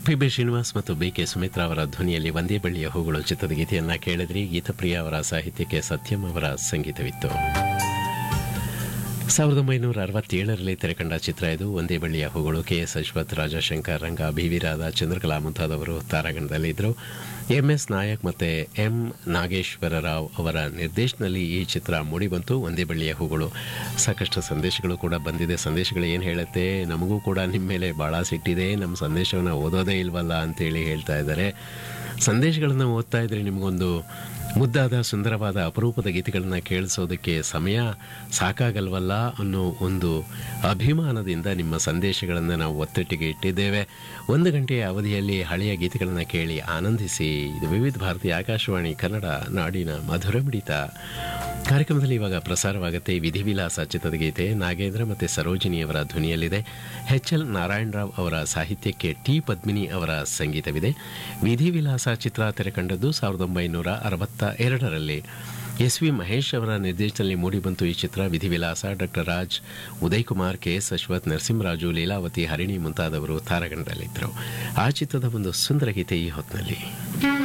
P B Srinivas ಮತ್ತು B K Sumitra ಅವರ ಧ್ವನಿಯಲ್ಲಿ ಒಂದೇ ಬಳ್ಳಿಯ ಹೂಗಳು ಚಿತ್ರದ ಗೀತೆಯನ್ನ ಕೇಳಿದ್ರಿ ಗೀತಪ್ರಿಯ ಅವರ ಸಾಹಿತ್ಯಕ್ಕೆ ಸತ್ಯಂ ಅವರ ಸಂಗೀತವಿತ್ತು ಸಾವಿರದ ಒಂಬೈನೂರ ಅರವತ್ತೇಳರಲ್ಲಿ ತೆರೆಕಂಡ ಚಿತ್ರ ಇದು ಒಂದೇ ಬಳ್ಳಿಯ ಹೂಗಳು K S Ashwath Rajashankar Ranga B V Radha Chandrakala ಮುಂತಾದವರು ತಾರಾಗಣದಲ್ಲಿದ್ದರು ಎಂ ಎಸ್ ನಾಯಕ್ ಮತ್ತು ಎಂ ನಾಗೇಶ್ವರ ರಾವ್ ಅವರ ನಿರ್ದೇಶನದಲ್ಲಿ ಈ ಚಿತ್ರ ಮೂಡಿಬಂತು ಒಂದೇ ಬಳ್ಳಿಯ ಹೂಗಳು ಸಾಕಷ್ಟು ಸಂದೇಶಗಳು ಕೂಡ ಬಂದಿದೆ ಸಂದೇಶಗಳು ಏನು ಹೇಳುತ್ತೆ ನಮಗೂ ಕೂಡ ನಿಮ್ಮ ಮೇಲೆ ಭಾಳ ಸಿಟ್ಟಿದೆ ನಮ್ಮ ಸಂದೇಶವನ್ನು ಓದೋದೇ ಇಲ್ವಲ್ಲ ಅಂತೇಳಿ ಹೇಳ್ತಾ ಇದ್ದಾರೆ ಸಂದೇಶಗಳನ್ನು ಓದ್ತಾ ಇದ್ರೆ ನಿಮಗೊಂದು ಮುದ್ದಾದ ಸುಂದರವಾದ ಅಪರೂಪದ ಗೀತೆಗಳನ್ನು ಕೇಳಿಸೋದಕ್ಕೆ ಸಮಯ ಸಾಕಾಗಲ್ವಲ್ಲ ಅನ್ನೋ ಒಂದು ಅಭಿಮಾನದಿಂದ ನಿಮ್ಮ ಸಂದೇಶಗಳನ್ನು ನಾವು ಒತ್ತಟ್ಟಿಗೆ ಇಟ್ಟಿದ್ದೇವೆ ಒಂದು ಗಂಟೆಯ ಅವಧಿಯಲ್ಲಿ ಹಳೆಯ ಗೀತೆಗಳನ್ನು ಕೇಳಿ ಆನಂದಿಸಿ ಇದು ವಿವಿಧ ಭಾರತಿ ಆಕಾಶವಾಣಿ ಕನ್ನಡ ನಾಡಿನ ಮಧುರ ಮಿಡಿತ ಕಾರ್ಯಕ್ರಮದಲ್ಲಿ ಇವಾಗ ಪ್ರಸಾರವಾಗುತ್ತೆ ವಿಧಿವಿಲಾಸ ಚಿತ್ರದ ಗೀತೆ ನಾಗೇಂದ್ರ ಮತ್ತು ಸರೋಜಿನಿಯವರ ಧ್ವನಿಯಲ್ಲಿದೆ ಎಚ್ ಎಲ್ ನಾರಾಯಣರಾವ್ ಅವರ ಸಾಹಿತ್ಯಕ್ಕೆ ಟಿ ಪದ್ಮಿನಿ ಅವರ ಸಂಗೀತವಿದೆ ವಿಧಿವಿಲಾಸ ಚಿತ್ರ ತೆರೆಕಂಡದ್ದು ಸಾವಿರದ ಒಂಬೈನೂರ ಅರವತ್ತ ಎರಡರಲ್ಲಿ ಎಸ್ ವಿ ಮಹೇಶ್ ಅವರ ನಿರ್ದೇಶನದಲ್ಲಿ ಮೂಡಿಬಂತು ಈ ಚಿತ್ರ Vidhivilasa doctor Raj Uday Kumar K S Ashwath Narasimharaju Leelavathi Harini ಮುಂತಾದವರು ತಾರಾಗಣದಲ್ಲಿದ್ದರು ಆ ಚಿತ್ರದ ಒಂದು ಸುಂದರ ಗೀತೆ ಈ ಹೊತ್ತಿನಲ್ಲಿ